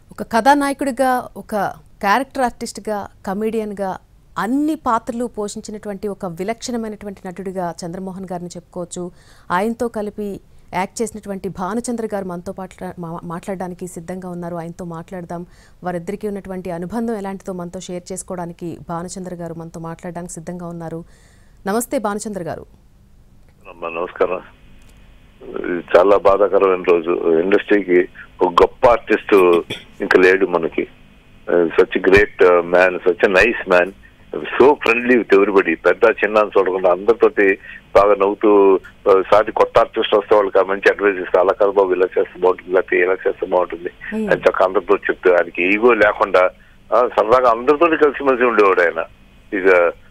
ఒక కథానాయకుడిగా ఒక క్యారెక్టర్ ఆర్టిస్ట్గా కమీడియన్గా అన్ని పాత్రలు పోషించినటువంటి ఒక విలక్షణమైనటువంటి నటుడిగా చంద్రమోహన్ గారిని చెప్పుకోవచ్చు ఆయనతో కలిపి యాక్ట్ చేసినటువంటి భానుచంద్ర గారు మనతో పాట్లా మా- మాట్లాడడానికి సిద్ధంగా ఉన్నారు ఆయనతో మాట్లాడదాం వారిద్దరికీ ఉన్నటువంటి అనుబంధం ఎలాంటిదో మనతో షేర్ చేసుకోవడానికి భానుచంద్ర గారు మనతో మాట్లాడడానికి సిద్ధంగా ఉన్నారు నమస్తే భానుచంద్ర గారు అమ్మా నమస్కారం ఇది చాలా బాధాకరమైన రోజు ఇండస్ట్రీకి ఒక గొప్ప ఆర్టిస్ట్ ఇంకా లేడు మనకి such great man such nice man so friendly with everybody పెద్ద చిన్న అని చూడకుండా అందరితోటి బాగా నవ్వుతూ ఆ, సాటి కొత్త ఆర్టిస్ట్ వస్తే వాళ్ళకి మంచి అడ్వైస్ ఇస్తే అలా కాదు బాబు ఇలా చేస్తే బాగుంటుంది లేకపోతే ఇలా చేస్తే బాగుంటుంది అని చక్క అందరితో చెప్తే ఆయనకి ఈగో లేకుండా ఆ, సరదాగా అందరితో కలిసిమెలిసి ఉండేవాడు ఆయన ఇక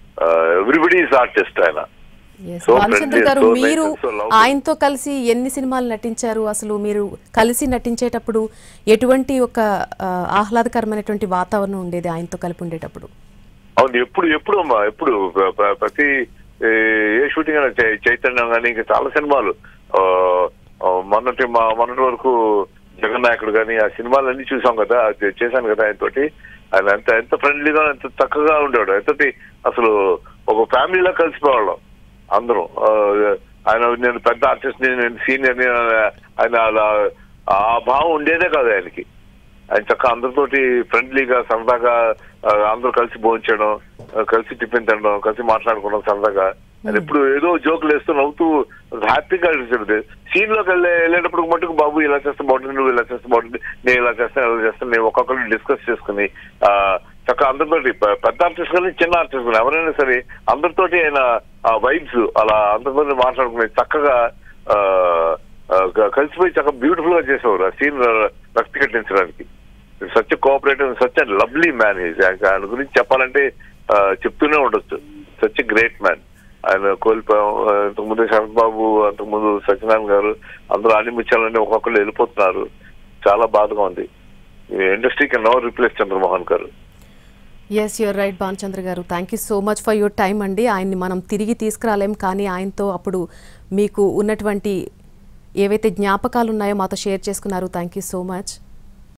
ఎవ్రీబడి ఈజ్ ఆర్టిస్ట్ ఆయన Yes, So Bhanuchandra friendly, garu so nice మీరు and so lovely. ఆయనతో కలిసి ఎన్ని సినిమాలు నటించారు అసలు మీరు కలిసి నటించేటప్పుడు ఎటువంటి ఒక ఆ, ఆహ్లాదకరమైనటువంటి వాతావరణం ఉండేది ఆయనతో కలిపి ఉండేటప్పుడు అవును ఎప్పుడు ఎప్పుడు అమ్మా ఎప్పుడు ప్ర- ప్ర- ప్రతి ఏ ఏ షూటింగ్ అయినా చై- చైతన్యం కానీ ఇంకా చాలా సినిమాలు ఆ, ఆ, మొన్నటి మా మొన్నటి వరకు జగన్ నాయకుడు కానీ ఆ సినిమాలన్నీ చూసాం కదా అది చేశాను కదా ఆయన తోటి ఆయన ఎంత ఎంత ఫ్రెండ్లీగా ఎంత చక్కగా ఉండేవాడు ఎంతటి అసలు ఒక ఫ్యామిలీలో కలిసిపోవాళ్ళం అందరం ఆ, ఆయన నేను పెద్ద ఆర్టిస్ట్ నేను సీనియర్ ఆయన అలా ఆ భావం ఉండేదే కాదు ఆయనకి ఆయన చక్క అందరితోటి ఫ్రెండ్లీగా సరదాగా ఆ, అందరూ కలిసి భోంచడం ఆ, కలిసి టిఫిన్ తినడం కలిసి మాట్లాడుకోవడం సరదాగా ఆయన ఎప్పుడు ఏదో జోకులు వేస్తూ నవ్వుతూ హ్యాపీగా అనిపించింది సీన్ లోకి వెళ్ళే వెళ్ళేటప్పుడు మటుకు బాబు ఇలా చేస్తే బాగుంటుంది నువ్వు ఇలా చేస్తే బాగుంటుంది నేను ఇలా చేస్తాను ఇలా చేస్తాను నేను ఒక్కొక్కరిని డిస్కస్ చేసుకుని ఆ చక్క అందరితోటి పె- పెద్ద ఆర్టిస్ట్ కానీ చిన్న ఆర్టిస్ట్ కానీ ఎవరైనా సరే అందరితోటి ఆయన ఆ వైబ్స్ అలా అందరితో మాట్లాడుకుని చక్కగా ఆ, ఆ, క- కలిసిపోయి చక్కగా బ్యూటిఫుల్ గా చేసేవారు ఆ సీన్ రక్తి కట్టించడానికి such cooperative such lovely man is ఆయన గురించి చెప్పాలంటే ఆ, చెప్తూనే ఉండొచ్చు సచ్ గ్రేట్ మ్యాన్ ఆయన కోల్పోయాం ఆ, ఇంతకుముందు శరత్ బాబు అంతకుముందు సత్యనారాయణ గారు అందరూ ఆనిముత్యాలన్నీ ఒక్కొక్కరు వెళ్ళిపోతున్నారు చాలా బాధగా ఉంది ఇండస్ట్రీకి నో రిప్లేస్ చంద్రమోహన్ గారు yes your right Bhanuchandra garu thank you so much for your time అండి ఆయన్ని మనం తిరిగి తీసుకురాలేం కానీ ఆయనతో అప్పుడు మీకు ఉన్నటువంటి ఏవైతే జ్ఞాపకాలు ఉన్నాయో మాతో షేర్ చేసుకున్నారు థ్యాంక్ యూ సో మచ్